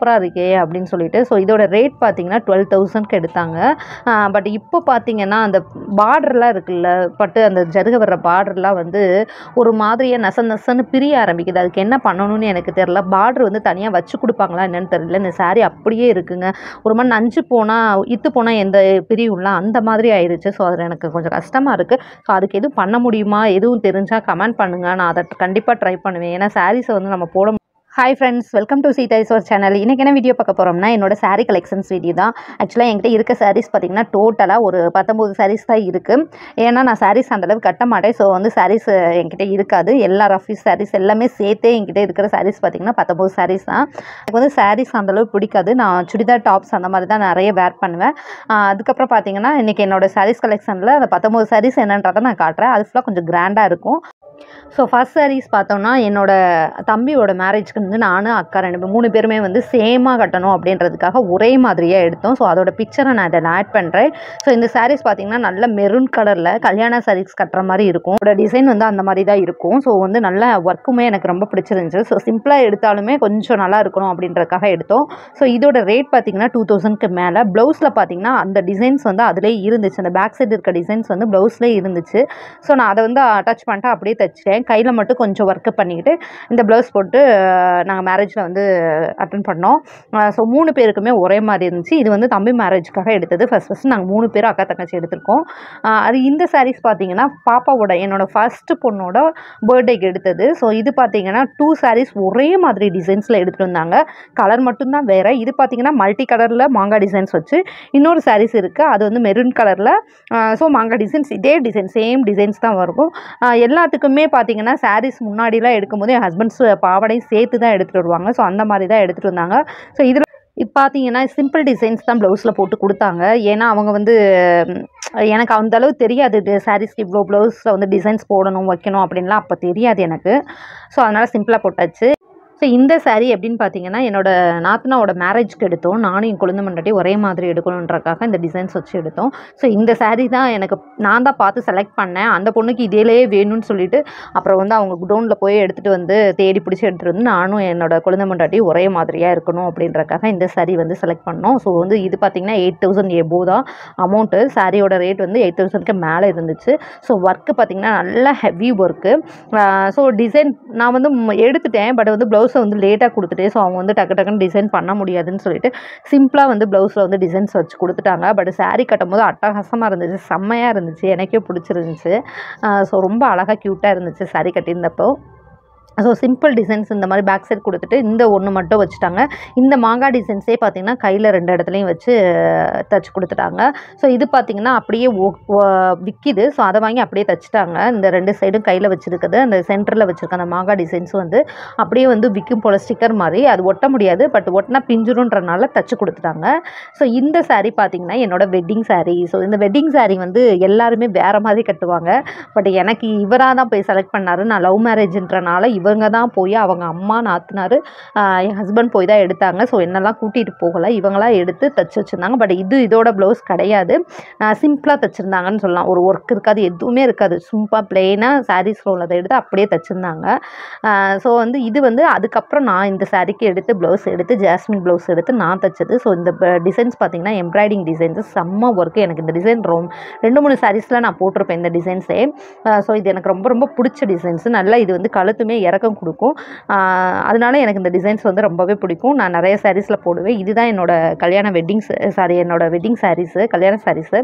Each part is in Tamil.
சூப்பராக இருக்கே அப்படின்னு சொல்லிட்டு ஸோ இதோட ரேட் பார்த்தீங்கன்னா டுவெல் தௌசண்ட்க்கு எடுத்தாங்க பட் இப்போ பார்த்தீங்கன்னா அந்த பார்டர்லாம் இருக்குல்ல பட்டு அந்த ஜருக வர்ற பார்டர்லாம் வந்து ஒரு மாதிரியாக நச நசன்னு பிரிய ஆரம்பிக்குது அதுக்கு என்ன பண்ணணும்னு எனக்கு தெரில பார்டர் வந்து தனியாக வச்சு கொடுப்பாங்களா என்னன்னு தெரியல இந்த saree அப்படியே இருக்குங்க ஒரு மாதிரி நஞ்சு போனால் இத்து போனால் எந்த பிரியும்லாம் அந்த மாதிரி ஆயிடுச்சு ஸோ அதில் எனக்கு கொஞ்சம் கஷ்டமாக இருக்குது ஸோ அதுக்கு எதுவும் பண்ண முடியுமா எதுவும் தெரிஞ்சால் கமெண்ட் பண்ணுங்கள் நான் அதை கண்டிப்பாக ட்ரை பண்ணுவேன் ஏன்னா சாரீஸை வந்து நம்ம போட hi friends welcome to Seetha Eswar channel இன்றைக்கி என்ன வீடியோ பார்க்க போகிறோம்னா என்னோட saree கலெக்ஷன்ஸ் வீடியோ தான் ஆக்சுவலாக என்கிட்ட இருக்க sarees பார்த்திங்கன்னா டோட்டலாக ஒரு பத்தொம்போது sarees தான் இருக்குது ஏன்னா நான் sarees அந்தளவு கட்ட மாட்டேன் ஸோ வந்து sarees என்கிட்ட இருக்காது எல்லா ரஃபீஸ் sarees எல்லாமே சேர்த்தே என்கிட்ட இருக்கிற sarees பார்த்திங்கன்னா பத்தொம்போது sarees தான் எனக்கு வந்து sarees அந்தளவு பிடிக்காது நான் சுடிதார் டாப்ஸ் அந்த மாதிரி தான் நிறைய வேர் பண்ணுவேன் ஆஹ் அதுக்கப்புறம் பார்த்தீங்கன்னா இன்றைக்கி என்னோட sarees கலெக்ஷனில் அந்த பத்தொம்போது sarees என்னன்றதை நான் காட்டுறேன் அது ஃபுல்லாக கொஞ்சம் கிராண்டாக இருக்கும் ஸோ ஃபர்ஸ்ட் sarees பார்த்தோம்னா என்னோட தம்பியோட மேரேஜ்க்கு வந்து நானும் அக்கா ரெண்டு பேரும் மூணு பேருமே வந்து சேமாக கட்டணும் அப்படின்றதுக்காக ஒரே மாதிரியாக எடுத்தோம் ஸோ அதோட பிக்சரை நான் இதில் ஆட் பண்ணுறேன் ஸோ இந்த sarees பார்த்தீங்கன்னா நல்ல மெரூன் கலரில் கல்யாண sarees கட்டுற மாதிரி இருக்கும் அதோட டிசைன் வந்து அந்த மாதிரி தான் இருக்கும் ஸோ வந்து நல்ல ஒர்க்குமே எனக்கு ரொம்ப பிடிச்சிருந்துச்சு ஸோ சிம்பிளாக எடுத்தாலுமே கொஞ்சம் நல்லா இருக்கணும் அப்படின்றதுக்காக எடுத்தோம் ஸோ இதோட ரேட் பார்த்தீங்கன்னா டூ தௌசண்ட்க்கு மேலே ப்ளவுஸில் பார்த்தீங்கன்னா அந்த டிசைன்ஸ் வந்து அதிலே இருந்துச்சு அந்த பேக் சைடு இருக்க டிசைன்ஸ் வந்து ப்ளவுஸ்லேயே இருந்துச்சு ஸோ நான் அதை வந்து அட்டாச் பண்ணிட்டு அப்படியே தைச்சிட்டேன் கையில் மட்டும் கொஞ்சம் ஒர்க்கு பண்ணிக்கிட்டு இந்த ப்ளவுஸ் போட்டு நாங்கள் மேரேஜில் வந்து அட்டன் பண்ணோம் ஸோ மூணு பேருக்குமே ஒரே மாதிரி இருந்துச்சு இது வந்து தம்பி மேரேஜ்க்காக எடுத்தது ஃபஸ்ட் ஃபஸ்ட் நாங்கள் மூணு பேரும் அக்கா தங்கச்சி எடுத்திருக்கோம் ஆஹ் அது இந்த sarees பார்த்தீங்கன்னா பாப்பாவோட என்னோட ஃபஸ்ட்டு பொண்ணோட பர்த்டேக்கு எடுத்தது ஸோ இது பார்த்தீங்கன்னா டூ sarees ஒரே மாதிரி டிசைன்ஸில் எடுத்துகிட்டு வந்தாங்க கலர் மட்டும்தான் வேறு இது பார்த்தீங்கன்னா மல்டி கலரில் மாங்காய் டிசைன்ஸ் வச்சு இன்னொரு sarees இருக்குது அது வந்து மெரூன் கலரில் ஸோ மாங்காய் டிசைன்ஸ் இதே டிசைன் சேம் டிசைன்ஸ் தான் இருக்கும் ஆஹ் எல்லாத்துக்குமே பார்த்தீங்கன்னா sarees முன்னாடிலாம் எடுக்கும்போது என் ஹஸ்பண்ட்ஸ் பாவாடையும் சேர்த்து தான் எடுத்துகிட்டு வருவாங்க ஸோ அந்த மாதிரி தான் எடுத்துகிட்டு வந்தாங்க ஸோ இதில் இப்போ பார்த்தீங்கன்னா சிம்பிள் டிசைன்ஸ் தான் ப்ளவுஸில் போட்டு கொடுத்தாங்க ஏன்னா அவங்க வந்து ம், எனக்கு அந்த அளவு தெரியாது சாரீஸ்க்கு இவ்வளோ ப்ளவுஸில் வந்து டிசைன்ஸ் போடணும் வைக்கணும் அப்படின்லாம் அப்போ தெரியாது எனக்கு ஸோ அதனால் சிம்பிளாக போட்டாச்சு ஸோ இந்த saree எப்படின்னு பார்த்தீங்கன்னா என்னோட நாத்தனாவோட மேரேஜ்க்கு எடுத்தோம் நானும் என் குழந்தை மண்டாட்டி ஒரே மாதிரி எடுக்கணுன்றக்காக இந்த டிசைன்ஸ் வச்சு எடுத்தோம் ஸோ இந்த saree தான் எனக்கு நான் தான் பார்த்து செலக்ட் பண்ணேன் அந்த பொண்ணுக்கு இதிலேயே வேணும்னு சொல்லிட்டு அப்புறம் வந்து அவங்க குடோனில் போய் எடுத்துகிட்டு வந்து தேடி பிடிச்சி எடுத்துகிட்டு வந்து நானும் என்னோட குழந்தை மண்டாட்டி ஒரே மாதிரியாக இருக்கணும் அப்படின்றக்காக இந்த saree வந்து செலக்ட் பண்ணோம் ஸோ வந்து இது பார்த்தீங்கன்னா எயிட் தௌசண்ட் எபோ தான் அமௌண்ட்டு சாரியோட ரேட் வந்து எயிட் தௌசண்ட்க்கு மேலே இருந்துச்சு ஸோ ஒர்க்கு பார்த்தீங்கன்னா நல்ல ஹெவி ஒர்க்கு ஸோ டிசைன் நான் வந்து ம், எடுத்துட்டேன் பட் வந்து ப்ளவுஸை வந்து லேட்டாக கொடுத்துட்டேன் ஸோ அவங்க வந்து டக்கு டக்குன்னு டிசைன் பண்ண முடியாதுன்னு சொல்லிட்டு சிம்பிளாக வந்து ப்ளவுஸில் வந்து டிசைன்ஸ் வச்சு கொடுத்துட்டாங்க பட் saree கட்டும்போது அட்டகாசமாக இருந்துச்சு செம்மையாக இருந்துச்சு எனக்கே பிடிச்சிருந்துச்சு ஸோ ரொம்ப அழகாக க்யூட்டாக இருந்துச்சு saree கட்டியிருந்தப்போ ஸோ சிம்பிள் டிசைன்ஸ் இந்த மாதிரி பேக் சைடு கொடுத்துட்டு இந்த ஒன்று மட்டும் வச்சுட்டாங்க இந்த மாங்காய் டிசைன்ஸே பார்த்தீங்கன்னா கையில் ரெண்டு இடத்துலையும் வச்சு தச்சு கொடுத்துட்டாங்க ஸோ இது பார்த்தீங்கன்னா அப்படியே ஒ- ஒ- விற்கிது ஸோ அதை வாங்கி அப்படியே தச்சுட்டாங்க இந்த ரெண்டு சைடும் கையில் வச்சுருக்குது அந்த சென்டரில் வச்சுருக்க அந்த மாங்காய் டிசைன்ஸ் வந்து அப்படியே வந்து விற்கும் போல் ஸ்டிக்கர் மாதிரி அது ஒட்ட முடியாது பட் ஒட்டினா பிஞ்சிருன்றனால தச்சு கொடுத்துட்டாங்க ஸோ இந்த saree பார்த்தீங்கன்னா என்னோட வெட்டிங் saree ஸோ இந்த வெட்டிங் saree வந்து எல்லாருமே வேறு மாதிரி கட்டுவாங்க பட் எனக்கு இவராக தான் போய் செலக்ட் பண்ணாரு நான் லவ் மேரேஜ்ன்றனால இவங்க தான் போய் அவங்க அம்மா நாத்தனார் என் ஹஸ்பண்ட் போய் தான் எடுத்தாங்க ஸோ என்னெல்லாம் கூட்டிகிட்டு போகலை இவங்களாம் எடுத்து தச்சு வச்சுருந்தாங்க பட் இது இதோட ப்ளவுஸ் கிடையாது சிம்பிளாக தச்சுருந்தாங்கன்னு சொல்லலாம் ஒரு ஒர்க் இருக்காது எதுவுமே இருக்காது சும்பாக பிளெயினாக சாரீஸில் உள்ளதை எடுத்து அப்படியே தச்சுருந்தாங்க ஸோ வந்து இது வந்து அதுக்கப்புறம் நான் இந்த சாரீக்கு எடுத்து ப்ளவுஸ் எடுத்து ஜாஸ்மின் ப்ளவுஸ் எடுத்து நான் தச்சது ஸோ இந்த டிசைன்ஸ் பார்த்தீங்கன்னா எம்ப்ராய்டிங் டிசைன்ஸ் செம்ம ஒர்க்கு எனக்கு இந்த டிசைன் ரொம்ப ரெண்டு மூணு சாரீஸில் நான் போட்டிருப்பேன் இந்த டிசைன்ஸே ஸோ இது எனக்கு ரொம்ப ரொம்ப பிடிச்ச டிசைன்ஸ் நல்லா இது வந்து கழுத்துமே இறக்கம் கொடுக்கும் ஆஹ் அதனால எனக்கு இந்த டிசைன்ஸ் வந்து ரொம்பவே பிடிக்கும் நான் நிறைய சாரீஸில் போடுவேன் இதுதான் என்னோட கல்யாண வெட்டிங் சாரி என்னோட வெட்டிங் சாரீஸு கல்யாண சாரீஸு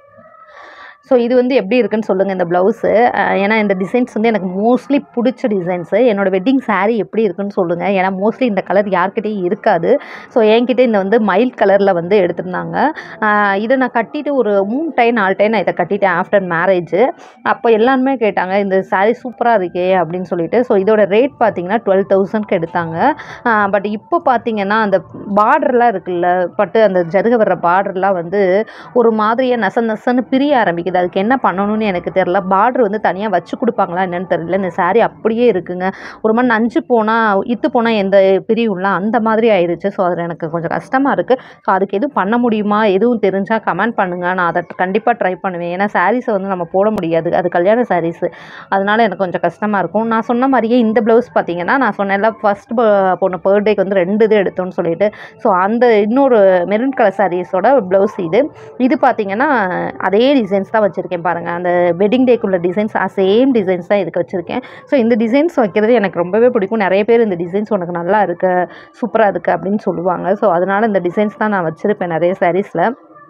ஸோ இது வந்து எப்படி இருக்குன்னு சொல்லுங்கள் இந்த ப்ளவுஸு ஏன்னா இந்த டிசைன்ஸ் வந்து எனக்கு மோஸ்ட்லி பிடிச்ச டிசைன்ஸு என்னோட வெட்டிங் saree எப்படி இருக்குன்னு சொல்லுங்கள் ஏன்னா மோஸ்ட்லி இந்த கலர் யார்கிட்டயும் இருக்காது ஸோ என்கிட்ட இந்த வந்து மைல் கலரில் வந்து எடுத்திருந்தாங்க ஆஹ் இதை நான் கட்டிட்டு ஒரு மூணு டைம் நாலு டைம் நான் இதை கட்டிட்டேன் ஆஃப்டர் மேரேஜ் அப்போ எல்லாருமே கேட்டாங்க இந்த saree சூப்பராக இருக்கே அப்படின்னு சொல்லிட்டு ஸோ இதோட ரேட் பார்த்தீங்கன்னா டுவெல் தௌசண்ட்க்கு எடுத்தாங்க பட் இப்போ பார்த்தீங்கன்னா அந்த பார்டர்லாம் இருக்குல்ல பட்டு அந்த ஜருக வர்ற பார்டர்லாம் வந்து ஒரு மாதிரியாக நச நசன்னு பிரிய ஆரம்பிக்குது மாட்டேங்குது அதுக்கு என்ன பண்ணணும்னு எனக்கு தெரில பார்டர் வந்து தனியாக வச்சு கொடுப்பாங்களா என்னன்னு தெரியல இந்த saree அப்படியே இருக்குங்க ஒரு மாதிரி நஞ்சு போனால் இத்து போனால் எந்த பிரியும்ல அந்த மாதிரி ஆயிடுச்சு ஸோ அதில் எனக்கு கொஞ்சம் கஷ்டமாக இருக்குது ஸோ அதுக்கு எதுவும் பண்ண முடியுமா எதுவும் தெரிஞ்சால் கமெண்ட் பண்ணுங்கள் நான் அதை கண்டிப்பாக ட்ரை பண்ணுவேன் ஏன்னா சாரீஸை வந்து நம்ம போட முடியாது அது கல்யாண சாரீஸு அதனால எனக்கு கொஞ்சம் கஷ்டமாக இருக்கும் நான் சொன்ன மாதிரியே இந்த ப்ளவுஸ் பார்த்தீங்கன்னா நான் சொன்னேன்ல ஃபர்ஸ்ட் பொண்ணு பர்த்டேக்கு வந்து ரெண்டு இது எடுத்தோன்னு சொல்லிட்டு ஸோ அந்த இன்னொரு மெரூன் கலர் சாரீஸோட ப்ளவுஸ் இது இது பார்த்தீங்கன்னா அதே டிசைன்ஸ் தான் வச்சுருக்கேன் பாருங்கள் அந்த வெட்டிங் டேக்குள்ள டிசைன்ஸ் சேம் டிசைன்ஸ் தான் இதுக்கு வச்சுருக்கேன் ஸோ இந்த டிசைன்ஸ் வைக்கிறது எனக்கு ரொம்பவே பிடிக்கும் நிறைய பேர் இந்த டிசைன்ஸ் உனக்கு நல்லா இருக்கு சூப்பராக இருக்குது அப்படின்னு சொல்லுவாங்க ஸோ அதனால் இந்த டிசைன்ஸ் தான் நான் வச்சுருப்பேன் நிறைய சாரீஸில்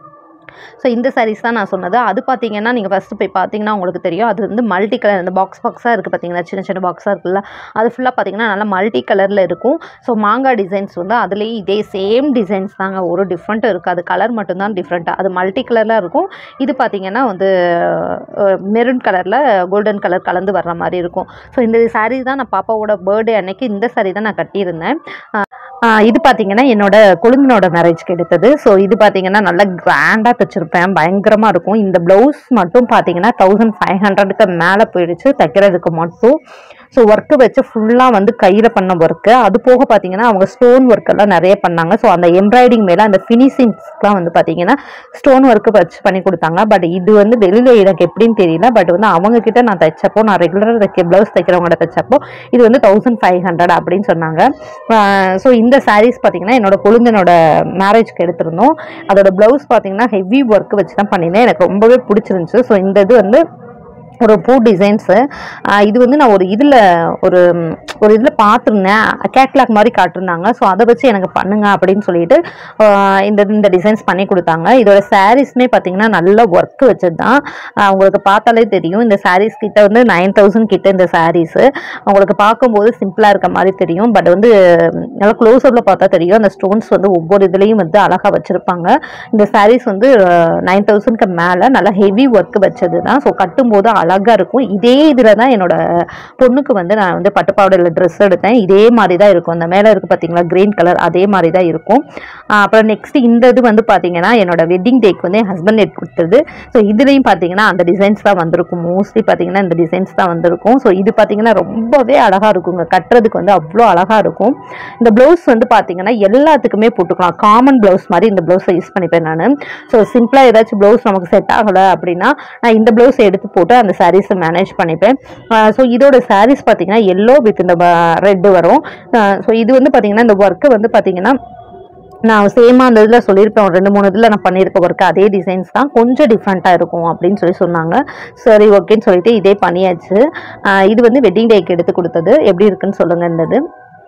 ஸோ இந்த சாரீஸ் தான் நான் சொன்னது அது பார்த்தீங்கன்னா நீங்கள் ஃபஸ்ட்டு போய் பார்த்தீங்கன்னா உங்களுக்கு தெரியும் அது வந்து மல்டி கலர் இந்த பாக்ஸ் பாக்ஸாக இருக்குது பார்த்தீங்கன்னா சின்ன சின்ன பாக்ஸாக இருக்குல்ல அது ஃபுல்லாக பார்த்தீங்கன்னா நல்லா மல்டி கலரில் இருக்கும் ஸோ மாங்காய் டிசைன்ஸ் வந்து அதுலேயும் இதே சேம் டிசைன்ஸ் தாங்க ஒரு டிஃப்ரெண்ட்டும் இருக்காது கலர் மட்டும்தான் டிஃப்ரெண்ட்டாக அது மல்டி கலரில் இருக்கும் இது பார்த்தீங்கன்னா வந்து மெரூன் கலரில் கோல்டன் கலர் கலந்து வர்ற மாதிரி இருக்கும் ஸோ இந்த saree தான் நான் பாப்பாவோட பர்த்டே அன்னைக்கு இந்த saree தான் நான் கட்டியிருந்தேன் ஆஹ் இது பார்த்தீங்கன்னா என்னோட கொழுந்தனோட மேரேஜ்க்கு எடுத்தது ஸோ இது பார்த்தீங்கன்னா நல்லா கிராண்டாக தைச்சிருப்பேன் பயங்கரமாக இருக்கும் இந்த ப்ளவுஸ் மட்டும் பார்த்தீங்கன்னா தௌசண்ட் ஃபைவ் ஹண்ட்ரடுக்கு மேலே போயிடுச்சு தைக்கிறதுக்கு மட்டும் ஸோ ஒர்க்கு வச்சு ஃபுல்லாக வந்து கையில் பண்ண ஒர்க்கு அது போக பார்த்தீங்கன்னா அவங்க ஸ்டோன் ஒர்க் எல்லாம் நிறைய பண்ணாங்க ஸோ அந்த எம்ப்ராய்டிங் மேலே அந்த ஃபினிஷிங்ஸ்லாம் வந்து பார்த்தீங்கன்னா ஸ்டோன் ஒர்க்கு வச்சு பண்ணி கொடுத்தாங்க பட் இது வந்து வெளியில் எனக்கு எப்படின்னு தெரியல பட் வந்து அவங்க கிட்ட நான் தைச்சப்போ நான் ரெகுலராக தைக்க ப்ளவுஸ் தைக்கிறவங்கள்ட்ட தைச்சப்போ இது வந்து தௌசண்ட் ஃபைவ் ஹண்ட்ரட் அப்படின்னு சொன்னாங்க ஸோ இந்த சாரீஸ் பார்த்தீங்கன்னா என்னோட கொழுந்தனோட மேரேஜ்க்கு எடுத்திருந்தோம் அதோட ப்ளவுஸ் பார்த்தீங்கன்னா ஹெவி ஒர்க் வச்சு தான் பண்ணியிருந்தேன் எனக்கு ரொம்பவே பிடிச்சிருந்துச்சு ஸோ இந்த இது வந்து ஒரு பூ டிசைன்ஸு இது வந்து நான் ஒரு இதில் ஒரு ம், ஒரு இதில் பார்த்துருந்தேன் கேட்லாக் மாதிரி காட்டிருந்தாங்க ஸோ அதை வச்சு எனக்கு பண்ணுங்க அப்படின்னு சொல்லிட்டு ஆஹ் இந்த இந்த டிசைன்ஸ் பண்ணி கொடுத்தாங்க இதோட சாரீஸ்மே பார்த்தீங்கன்னா நல்ல ஒர்க் வச்சது தான் ஆஹ் உங்களுக்கு பார்த்தாலே தெரியும் இந்த சாரீஸ் கிட்ட வந்து நைன் தௌசண்ட் கிட்ட இந்த சாரீஸு உங்களுக்கு பார்க்கும்போது சிம்பிளாக இருக்க மாதிரி தெரியும் பட் வந்து ம், நல்லா க்ளோஸ்அப்பில் பார்த்தா தெரியும் அந்த ஸ்டோன்ஸ் வந்து ஒவ்வொரு இதுலேயும் வந்து அழகாக வச்சுருப்பாங்க இந்த சாரீஸ் வந்து நைன் தௌசண்ட்க்கு மேலே நல்லா ஹெவி ஒர்க் வச்சது தான் ஸோ கட்டும்போது அழகாக இருக்கும் இதே இதில் தான் என்னோட பொண்ணுக்கு வந்து நான் வந்து பட்டுப்பாவடையில் ட்ரெஸ் எடுத்தேன் இதே மாதிரி தான் இருக்கும் அந்த மேலே இருக்குது பார்த்தீங்களா க்ரீன் கலர் அதே மாதிரி தான் இருக்கும் ஆஹ் அப்புறம் நெக்ஸ்ட் இந்த இது வந்து பார்த்தீங்கன்னா என்னோட வெட்டிங் டேக்கு வந்து என் ஹஸ்பண்ட் எடுத்து கொடுத்தது ஸோ இதுலேயும் பார்த்தீங்கன்னா அந்த டிசைன்ஸ் தான் வந்திருக்கும் மோஸ்ட்லி பார்த்தீங்கன்னா இந்த டிசைன்ஸ் தான் வந்திருக்கும் ஸோ இது பார்த்தீங்கன்னா ரொம்பவே அழகாக இருக்குங்க கட்டுறதுக்கு வந்து அவ்வளோ அழகாக இருக்கும் இந்த ப்ளவுஸ் வந்து பார்த்தீங்கன்னா எல்லாத்துக்குமே போட்டுக்கலாம் காமன் ப்ளவுஸ் மாதிரி இந்த ப்ளவுஸை யூஸ் பண்ணிப்பேன் நான் ஸோ சிம்பிளாக ஏதாச்சும் ப்ளவுஸ் நமக்கு செட் ஆகலை அப்படின்னா நான் இந்த ப்ளவுஸை எடுத்து போட்டு அந்த சாரீஸை மேனேஜ் பண்ணிப்பேன் ஸோ இதோட சாரீஸ் பார்த்தீங்கன்னா எல்லோ வித் இந்த ரெட்டு வரும் ஸோ இது வந்து பார்த்தீங்கன்னா இந்த ஒர்க்கு வந்து பார்த்தீங்கன்னா நான் சேமாக அந்த இதில் சொல்லியிருப்பேன் ஒரு ரெண்டு மூணு இதில் நான் பண்ணியிருக்க ஒர்க்கு அதே டிசைன்ஸ் தான் கொஞ்சம் டிஃப்ரெண்ட்டாக இருக்கும் அப்படின்னு சொல்லி சொன்னாங்க சரி ஓகேன்னு சொல்லிட்டு இதே பண்ணியாச்சு ஆஹ் இது வந்து வெட்டிங் டேக்கு எடுத்து கொடுத்தது எப்படி இருக்குன்னு சொல்லுங்க இந்த இது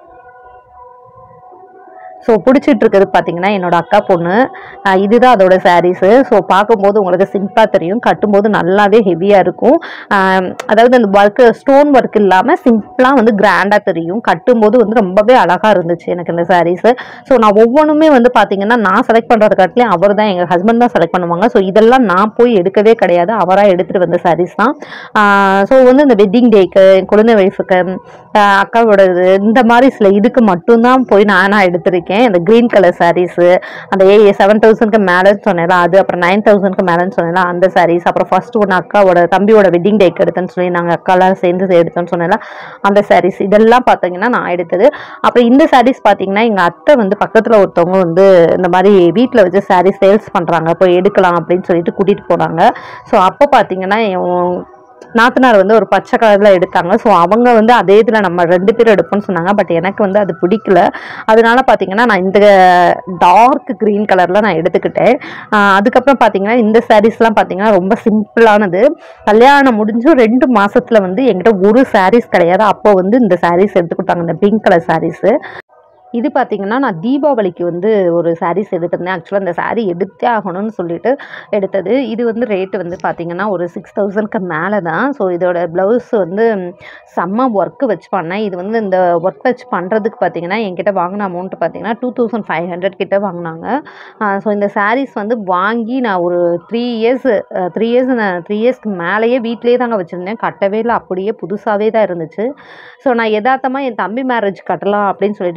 ஸோ பிடிச்சிட்டு இருக்கிறது பார்த்தீங்கன்னா என்னோட அக்கா பொண்ணு ஆஹ் இதுதான் அதோட சாரீஸு ஸோ பார்க்கும்போது உங்களுக்கு சிம்பிளாக தெரியும் கட்டும்போது நல்லாவே ஹெவியாக இருக்கும் ஆஹ் அதாவது அந்த ஒர்க்கு ஸ்டோன் ஒர்க் இல்லாமல் சிம்பிளாக வந்து கிராண்டாக தெரியும் கட்டும்போது வந்து ரொம்பவே அழகாக இருந்துச்சு எனக்கு இந்த சாரீஸு ஸோ நான் ஒவ்வொன்றுமே வந்து பார்த்தீங்கன்னா நான் செலக்ட் பண்ணுறது காட்டிலையும் அவர் தான் எங்கள் ஹஸ்பண்ட் தான் செலக்ட் பண்ணுவாங்க ஸோ இதெல்லாம் நான் போய் எடுக்கவே கிடையாது அவராக எடுத்துகிட்டு வந்த சாரீஸ் தான் ஸோ வந்து இந்த வெட்டிங் டேக்கு குழந்தை ஒய்ஃபுக்கு அக்காவோட இது இந்த மாதிரி சில இதுக்கு மட்டும்தான் போய் நானாக எடுத்திருக்கேன் இந்த க்ரீன் கலர் சாரீஸு அந்த ஏ செவன் தௌசண்ட்க்கு மேலேன்னு சொன்னேன்ல அது அப்புறம் நைன் தௌசண்ட்க்கு மேலேன்னு சொன்னேன்ல அந்த சாரீஸ் அப்புறம் ஃபர்ஸ்ட் ஒன்று அக்காவோட தம்பியோட வெட்டிங் டேக்கு எடுத்தேன்னு சொல்லி நாங்கள் அக்காலாம் சேர்ந்து எடுத்தோன்னு சொன்னேன்ல அந்த சாரீஸ் இதெல்லாம் பார்த்தீங்கன்னா நான் எடுத்தது அப்புறம் இந்த சாரீஸ் பார்த்தீங்கன்னா எங்கள் அத்தை வந்து பக்கத்தில் ஒருத்தவங்க வந்து இந்த மாதிரி வீட்டில் வச்சு சாரீ சேல்ஸ் பண்ணுறாங்க போய் எடுக்கலாம் அப்படின்னு சொல்லிட்டு கூட்டிகிட்டு போனாங்க ஸோ அப்போ பார்த்தீங்கன்னா என் நாத்தனார் வந்து ஒரு பச்சை கலரில் எடுத்தாங்க ஸோ அவங்க வந்து அதே இதில் நம்ம ரெண்டு பேரும் எடுப்போம்னு சொன்னாங்க பட் எனக்கு வந்து அது பிடிக்கல அதனால பார்த்தீங்கன்னா நான் இந்த டார்க் க்ரீன் கலரில் நான் எடுத்துக்கிட்டேன் ஆஹ் அதுக்கப்புறம் பார்த்தீங்கன்னா இந்த சாரீஸ்லாம் பார்த்தீங்கன்னா ரொம்ப சிம்பிளானது கல்யாணம் முடிஞ்சும் ரெண்டு மாசத்துல வந்து என்கிட்ட ஒரு சாரீஸ் கிடையாது அப்போ வந்து இந்த சாரீஸ் எடுத்து கொடுத்தாங்க இந்த பிங்க் கலர் சாரீஸு இது பார்த்தீங்கன்னா நான் தீபாவளிக்கு வந்து ஒரு சாரீஸ் எடுத்திருந்தேன் ஆக்சுவலாக அந்த saree எடுத்தே ஆகணும்னு சொல்லிட்டு எடுத்தது இது வந்து ரேட்டு வந்து பார்த்தீங்கன்னா ஒரு சிக்ஸ் தௌசண்ட்க்கு மேலே தான் ஸோ இதோட ப்ளவுஸ் வந்து செம்ம ஒர்க்கு வச்சு பண்ணேன் இது வந்து இந்த ஒர்க் வச்சு பண்ணுறதுக்கு பார்த்தீங்கன்னா என்கிட்ட வாங்கின அமௌண்ட் பார்த்தீங்கன்னா டூ தௌசண்ட் ஃபைவ் ஹண்ட்ரட் கிட்ட வாங்கினாங்க ஸோ இந்த sarees வந்து வாங்கி நான் ஒரு த்ரீ இயர்ஸ் த்ரீ இயர்ஸ் நான் த்ரீ இயர்ஸ்க்கு மேலேயே வீட்டிலேயே தாங்க வச்சுருந்தேன் கட்டவே இல்லை அப்படியே புதுசாகவே தான் இருந்துச்சு ஸோ நான் யதார்த்தமாக என் தம்பி மேரேஜ் கட்டலாம் அப்படின்னு சொல்லிட்டு பிளான் பண்ணி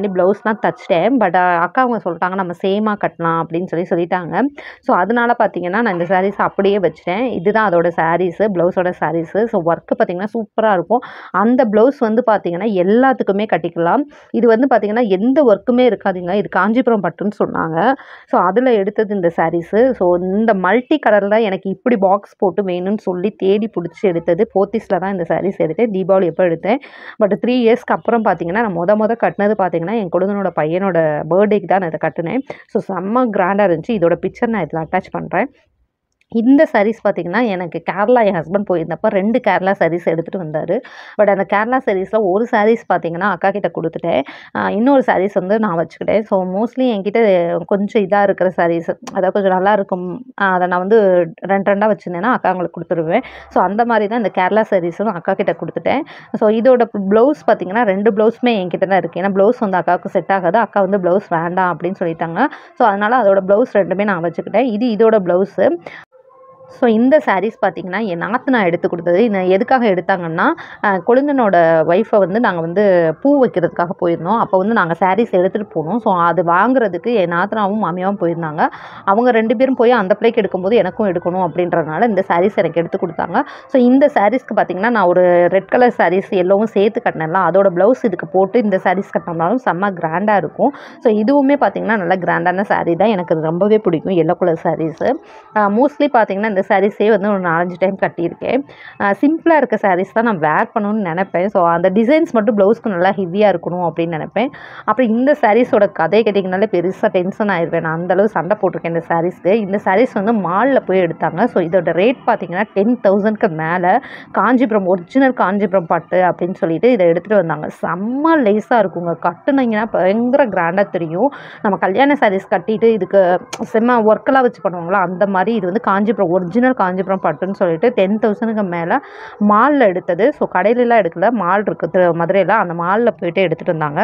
பண்ணி ப்ளவுஸ்லாம் தச்சிட்டேன் பட் அக்கா அவங்க சொல்லிட்டாங்க நம்ம சேமாக கட்டலாம் அப்படின்னு சொல்லி சொல்லிட்டாங்க ஸோ அதனால பார்த்தீங்கன்னா நான் இந்த சாரீஸ் அப்படியே வச்சிட்டேன் இதுதான் அதோட சாரீஸு ப்ளவுஸோட சாரீஸு ஸோ ஒர்க்கு பார்த்தீங்கன்னா சூப்பராக இருக்கும் அந்த ப்ளவுஸ் வந்து பார்த்தீங்கன்னா எல்லாத்துக்குமே கட்டிக்கலாம் இது வந்து பார்த்தீங்கன்னா எந்த ஒர்க்குமே இருக்காதுங்க இது காஞ்சிபுரம் பட்டுன்னு சொன்னாங்க ஸோ அதில் எடுத்தது இந்த சாரீஸு ஸோ இந்த மல்டி கலரில் எனக்கு இப்படி பாக்ஸ் போட்டு வேணும்னு சொல்லி தேடி பிடிச்சி எடுத்தது போத்தீஸில் தான் இந்த சாரீஸ் எடுத்தேன் தீபாவளி எப்போ எடுத்தேன் பட் த்ரீ இயர்ஸ்க்கு அப்புறம் பார்த்தீங்கன்னா நான் முத முத கட்டினது பார்த்தீங்கன்னா என் குழந்தைனோட பையனோட பர்த்டேக்கு தான் நான் இதை கட்டினேன் ஸோ செம்ம கிராண்டாக இருந்துச்சு இதோட பிக்சர் நான் இதில் அட்டாச் பண்ணுறேன் இந்த சாரீஸ் பார்த்தீங்கன்னா எனக்கு கேரளா என் ஹஸ்பண்ட் போயிருந்தப்போ ரெண்டு கேரளா சாரீஸ் எடுத்துகிட்டு வந்தார் பட் அந்த கேரளா சாரீஸில் ஒரு சாரீஸ் பார்த்தீங்கன்னா அக்கா கிட்ட கொடுத்துட்டேன் ஆஹ் இன்னொரு சாரீஸ் வந்து நான் வச்சுக்கிட்டேன் ஸோ மோஸ்ட்லி என்கிட்ட கொஞ்சம் இதாக இருக்கிற சாரீஸ் அதாவது கொஞ்சம் நல்லா இருக்கும் ஆஹ் அதை நான் வந்து ரெண்டு ரெண்டாக வச்சுருந்தேன்னா அக்காங்களுக்கு கொடுத்துருவேன் ஸோ அந்த மாதிரி தான் இந்த கேரளா சாரீஸும் அக்கா கிட்ட கொடுத்துட்டேன் ஸோ இதோட ப்ளவுஸ் பார்த்தீங்கன்னா ரெண்டு ப்ளவுஸுமே என்கிட்ட தான் இருக்குது ஏன்னா ப்ளவுஸ் வந்து அக்காவுக்கு செட் ஆகாது அக்கா வந்து ப்ளவுஸ் வேண்டாம் அப்படின்னு சொல்லிட்டாங்க ஸோ அதனால் அதோட ப்ளவுஸ் ரெண்டுமே நான் வச்சுக்கிட்டேன் இது இதோட ப்ளவுஸு ஸோ இந்த சாரீஸ் பார்த்தீங்கன்னா என் நாத்தனா எடுத்து கொடுத்தது இந்த எதுக்காக எடுத்தாங்கன்னா அஹ், கொழுந்தனோட ஒய்ஃபை வந்து நாங்கள் வந்து பூ வைக்கிறதுக்காக போயிருந்தோம் அப்போ வந்து நாங்கள் சாரீஸ் எடுத்துகிட்டு போனோம் ஸோ அது வாங்குறதுக்கு என் நாத்தனாவும் மாமியாவும் போயிருந்தாங்க அவங்க ரெண்டு பேரும் போய் அந்த பிள்ளைக்கு எடுக்கும்போது எனக்கும் எடுக்கணும் அப்படின்றனால இந்த சாரீஸ் எனக்கு எடுத்து கொடுத்தாங்க ஸோ இந்த சாரீஸ்க்கு பார்த்தீங்கன்னா நான் ஒரு ரெட் கலர் சாரீஸ் எல்லோவும் சேர்த்து கட்டினேன்ல அதோட ப்ளவுஸ் இதுக்கு போட்டு இந்த சாரீஸ் கட்டினோம்னாலும் செம்ம கிராண்டாக இருக்கும் ஸோ இதுவுமே பார்த்தீங்கன்னா நல்லா கிராண்டான saree தான் எனக்கு அது ரொம்பவே பிடிக்கும் எல்லோ கலர் சாரீஸு மோஸ்ட்லி பார்த்தீங்கன்னா இந்த சாரீஸே வந்து ஒரு நாலஞ்சு டைம் கட்டியிருக்கேன் சிம்பிளாக இருக்க சாரீஸ் தான் நான் வேர் பண்ணணும்னு நினைப்பேன் ஸோ அந்த டிசைன்ஸ் மட்டும் ப்ளவுஸ்க்கு நல்லா ஹெவியாக இருக்கணும் அப்படின்னு நினைப்பேன் அப்புறம் இந்த சாரீஸோட கதை கேட்டிங்கனாலே பெருசாக டென்ஷன் ஆயிடுவேன் நான் அந்தளவு சண்டை போட்டிருக்கேன் இந்த சாரீஸ்க்கு இந்த சாரீஸ் வந்து மாலில் போய் எடுத்தாங்க ஸோ இதோட ரேட் பார்த்தீங்கன்னா டென் தௌசண்ட்க்கு மேலே காஞ்சிபுரம் ஒரிஜினல் காஞ்சிபுரம் பட்டு அப்படின்னு சொல்லிட்டு இதை எடுத்துகிட்டு வந்தாங்க செம்ம லேஸாக இருக்குங்க கட்டுனீங்கன்னா பயங்கர கிராண்டாக தெரியும் நம்ம கல்யாண சாரீஸ் கட்டிட்டு இதுக்கு செம்ம ஒர்க்கெல்லாம் வச்சு பண்ணுவாங்களா அந்த மாதிரி இது வந்து காஞ்சிபுரம் ஒரிஜினல் காஞ்சிபுரம் பட்டுன்னு சொல்லிட்டு டென் தௌசண்ட்க்கு மேலே மாலில் எடுத்தது ஸோ கடையிலலாம் எடுக்கல மால் இருக்குது மதுரையில் அந்த மாலில் போயிட்டு எடுத்துகிட்டு வந்தாங்க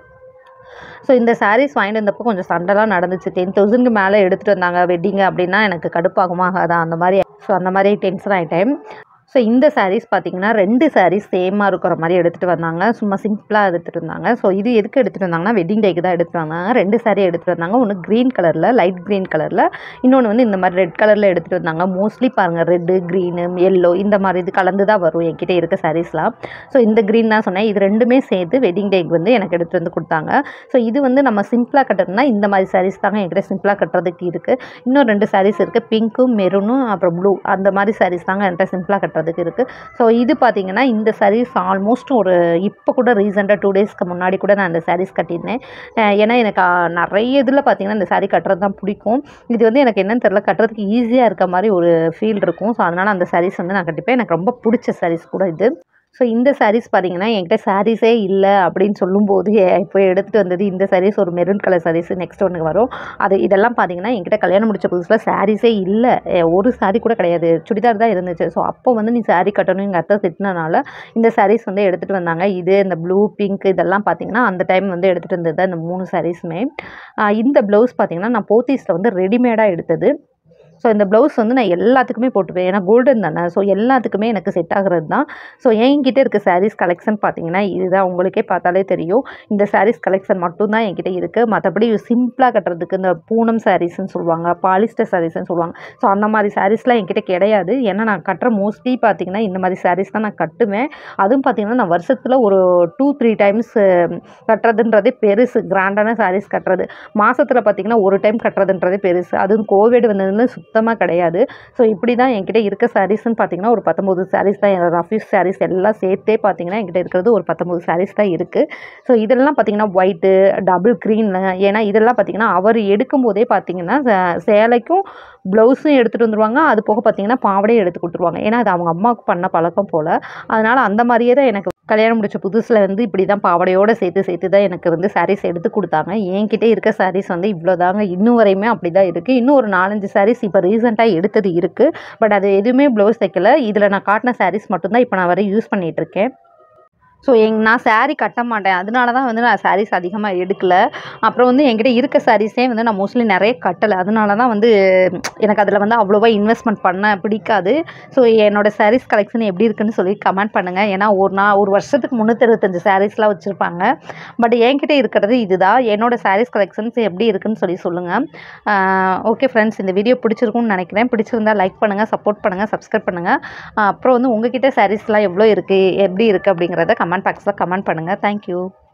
ஸோ இந்த சாரீஸ் வாங்கிட்டு வந்தப்போ கொஞ்சம் சண்டைலாம் நடந்துச்சு டென் தௌசண்ட்க்கு மேலே எடுத்துகிட்டு வந்தாங்க வெட்டிங் அப்படின்னா எனக்கு கடுப்பாகுமா ஆகாதா அந்த மாதிரி ஸோ அந்த மாதிரி டென்ஷன் ஆகிட்டேன் ஸோ இந்த சாரீஸ் பார்த்தீங்கன்னா ரெண்டு சாரீஸ் சேமாக இருக்கிற மாதிரி எடுத்துகிட்டு வந்தாங்க சும்மா சிம்பிளாக எடுத்துகிட்டு வந்தாங்க ஸோ இது எதுக்கு எடுத்துகிட்டு வந்தாங்கன்னா வெட்டிங் டேக்கு தான் எடுத்துகிட்டு வந்தாங்க ரெண்டு சாரீ எடுத்துகிட்டு வந்தாங்க ஒன்று க்ரீன் கலரில் லைட் க்ரீன் கலரில் இன்னொன்று வந்து இந்த மாதிரி ரெட் கலரில் எடுத்துகிட்டு வந்தாங்க மோஸ்ட்லி பாருங்கள் ரெட்டு க்ரீனு எல்லோ இந்த மாதிரி இது கலந்து தான் வரும் என்கிட்ட இருக்க சாரீஸ்லாம் ஸோ இந்த க்ரீன் தான் சொன்னேன் இது ரெண்டுமே சேர்த்து வெட்டிங் டேக்கு வந்து எனக்கு எடுத்துகிட்டு வந்து கொடுத்தாங்க ஸோ இது வந்து நம்ம சிம்பிளாக கட்டணும்னா இந்த மாதிரி சாரீஸ் தாங்க என்கிட்ட சிம்பிளாக கட்டுறதுக்கு இருக்குது இன்னும் ரெண்டு சாரீஸ் இருக்குது பிங்க்கும் மெரூனும் அப்புறம் ப்ளூ அந்த மாதிரி சாரீஸ் தாங்க என்கிட்ட சிம்பிளாக கட்டுறதுக்கு இருக்குது ஸோ இது பார்த்தீங்கன்னா இந்த சாரீஸ் ஆல்மோஸ்ட் ஒரு இப்போ கூட ரீசெண்டாக டூ டேஸ்க்கு முன்னாடி கூட நான் இந்த சாரீஸ் கட்டியிருந்தேன் அஹ் ஏன்னா எனக்கு அஹ், நிறைய இதில் பார்த்தீங்கன்னா இந்த saree கட்டுறது தான் பிடிக்கும் இது வந்து எனக்கு என்னன்னு தெரியல கட்டுறதுக்கு ஈஸியாக இருக்க மாதிரி ஒரு ஃபீல் இருக்கும் ஸோ அதனால் அந்த சாரீஸ் வந்து நான் கட்டிப்பேன் எனக்கு ரொம்ப பிடிச்ச சாரீஸ் கூட இது ஸோ இந்த சாரீஸ் பார்த்தீங்கன்னா என்கிட்ட சாரீஸே இல்லை அப்படின்னு சொல்லும்போது எ- இப்போ எடுத்துகிட்டு வந்தது இந்த சாரீஸ் ஒரு மெரூன் கலர் சாரீஸ் நெக்ஸ்ட் ஒன்று வரும் அது இதெல்லாம் பார்த்தீங்கன்னா என்கிட்ட கல்யாணம் முடிச்ச புதுசில் சாரீஸே இல்லை எ- ஒரு சாரீ கூட கிடையாது சுடிதார் தான் இருந்துச்சு ஸோ அப்போ வந்து நீ சாரீ கட்டணும் எங்கள் அத்தை திட்டினனால இந்த சாரீஸ் வந்து எடுத்துகிட்டு வந்தாங்க இது இந்த ப்ளூ பிங்க் இதெல்லாம் பார்த்தீங்கன்னா அந்த டைம் வந்து எடுத்துகிட்டு வந்தது தான் இந்த மூணு சாரீஸுமே இந்த ப்ளவுஸ் பார்த்தீங்கன்னா நான் போத்தீஸில் வந்து ரெடிமேடாக எடுத்தது ஸோ இந்த ப்ளவுஸ் வந்து நான் எல்லாத்துக்குமே போட்டுப்பேன் ஏன்னா கோல்டன் தானே ஸோ எல்லாத்துக்குமே எனக்கு செட் ஆகுறது தான் ஸோ என்கிட்ட இருக்க சாரீஸ் கலெக்ஷன் பார்த்தீங்கன்னா இதுதான் உங்களுக்கே பார்த்தாலே தெரியும் இந்த சாரீஸ் கலெக்ஷன் மட்டும்தான் என்கிட்ட இருக்குது மற்றபடி சிம்பிளாக கட்டுறதுக்கு இந்த பூனம் சாரீஸ்னு சொல்லுவாங்க பாலிஸ்டர் சாரீஸ்னு சொல்லுவாங்க ஸோ அந்த மாதிரி சாரீஸ்லாம் என்கிட்ட கிடையாது ஏன்னா நான் கட்டுற மோஸ்ட்லி பார்த்தீங்கன்னா இந்த மாதிரி சாரீஸ் தான் நான் கட்டுவேன் அதுவும் பார்த்தீங்கன்னா நான் வருஷத்தில் ஒரு டூ த்ரீ டைம்ஸ் கட்டுறதுன்றதே பெருசு கிராண்டான சாரீஸ் கட்டுறது மாசத்துல பார்த்தீங்கன்னா ஒரு டைம் கட்டுறதுன்றதே பெருசு அதுவும் கோவிட் வந்ததுன்னு சுத்தமாக கிடையாது ஸோ இப்படி தான் என்கிட்ட இருக்க சாரீஸ்னு பார்த்தீங்கன்னா ஒரு பத்தொம்போது சாரீஸ் தான் என்னோட ரஃபீஸ் சாரீஸ் எல்லாம் சேர்த்தே பார்த்தீங்கன்னா என்கிட்ட இருக்கிறது ஒரு பத்தொம்போது சாரீஸ் தான் இருக்குது ஸோ இதெல்லாம் பார்த்தீங்கன்னா ஒயிட்டு டபுள் க்ரீன் ஏன்னா இதெல்லாம் பார்த்தீங்கன்னா அவர் எடுக்கும்போதே பார்த்தீங்கன்னா சே- சேலைக்கும் ப்ளவுஸும் எடுத்துகிட்டு வந்துருவாங்க அது போக பார்த்தீங்கன்னா பாவடையும் எடுத்து கொடுத்துருவாங்க ஏன்னா அது அவங்க அம்மாவுக்கு பண்ண பழக்கம் போல் அதனால் அந்த மாதிரியே தான் எனக்கு கல்யாணம் முடிச்ச புதுசில் வந்து இப்படி தான் பாவடையோடு சேர்த்து சேர்த்து தான் எனக்கு வந்து சாரீஸ் எடுத்து கொடுத்தாங்க என்கிட்ட இருக்க சாரீஸ் வந்து இவ்வளோ தாங்க இன்னும் வரையுமே அப்படி தான் இருக்குது இன்னும் ஒரு நாலஞ்சு சாரீஸ் இப்போ ரீசெண்டாக எடுத்தது இருக்குது பட் அது எதுவுமே ப்ளவுஸ் தைக்கல இதில் நான் காட்டின சாரீஸ் மட்டும்தான் இப்போ நான் வரை யூஸ் பண்ணிகிட்டு இருக்கேன் ஸோ எங் நான் saree கட்ட மாட்டேன் அதனால தான் வந்து நான் sarees அதிகமாக எடுக்கல அப்புறம் வந்து என்கிட்ட இருக்க சாரீஸே வந்து நான் மோஸ்ட்லி நிறைய கட்டலை அதனால தான் வந்து எனக்கு அதில் வந்து அவ்வளோவா இன்வெஸ்ட்மெண்ட் பண்ண பிடிக்காது ஸோ என்னோட sarees கலெக்ஷன் எப்படி இருக்குன்னு சொல்லி கமெண்ட் பண்ணுங்கள் ஏன்னா ஒரு நான் ஒரு வருஷத்துக்கு முந்நூற்றறுபத்தஞ்சு சாரீஸ்லாம் வச்சுருப்பாங்க பட் என்கிட்ட இருக்கிறது இதுதான் என்னோட sarees கலெக்ஷன்ஸ் எப்படி இருக்குன்னு சொல்லி சொல்லுங்கள் ஓகே ஃப்ரெண்ட்ஸ் இந்த வீடியோ பிடிச்சிருக்கும்னு நினைக்கிறேன் பிடிச்சிருந்தா லைக் பண்ணுங்கள் சப்போர்ட் பண்ணுங்கள் சப்ஸ்கிரைப் பண்ணுங்கள் அப்புறம் வந்து உங்ககிட்ட சாரீஸ்லாம் எவ்வளோ இருக்குது எப்படி இருக்குது அப்படிங்கிறத கமெண்ட் பாக்ஸில் கமெண்ட் பண்ணுங்கள் தேங்க்யூ